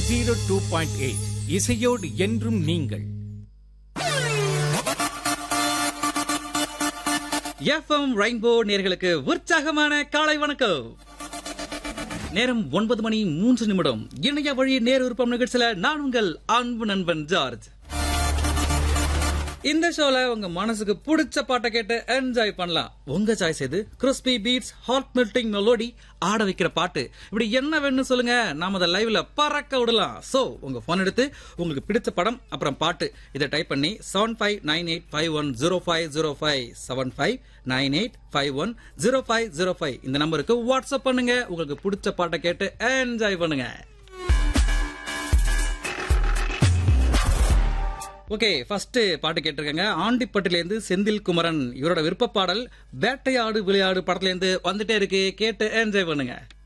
zero two point eight இசையோடு என்றும் நீங்கள் எஃப்எம் ரெயின்போ நேர்களுக்கு உற்சாகமான காலை வணக்கம் நேரம் ஒன்பது மணி மூன்று நிமிடம் இணைய வழி நேர் விருப்பம் நிகழ்ச்சியில நான் உங்கள் அன்பு நண்பன் ஜார்ஜ் இந்த ஷோல உங்க மனசுக்கு பிடிச்ச பாட்டை கேட்டு என்ஜாய் பண்ணலாம் உங்க சாய்ஸ் எது crispy beats hot melting melody ஆட வைக்கிற பாட்டு இப்படி என்ன வேணும்னு சொல்லுங்க நாம அதை லைவ்ல பறக்க விடலாம் சோ உங்க போன் எடுத்து உங்களுக்கு பிடிச்ச படம் அப்புறம் பாட்டு இதை டைப் பண்ணி seven five nine eight five one zero five zero five seven five nine eight five one zero five zero five இந்த நம்பருக்கு வாட்ஸ்அப் பண்ணுங்க உங்களுக்கு பிடிச்ச பாட்டை கேட்டு என்ஜாய் பண்ணுங்க ஓகே ஃபர்ஸ்ட் பாட்டு கேட்டிருக்காங்க ஆண்டிப்பட்டில இருந்து செந்தில் குமரன் இவரோட விருப்ப பாடல் வேட்டையாடு விளையாடு படத்துல இருந்து வந்துட்டே இருக்கு கேட்டு என்ஜாய் பண்ணுங்க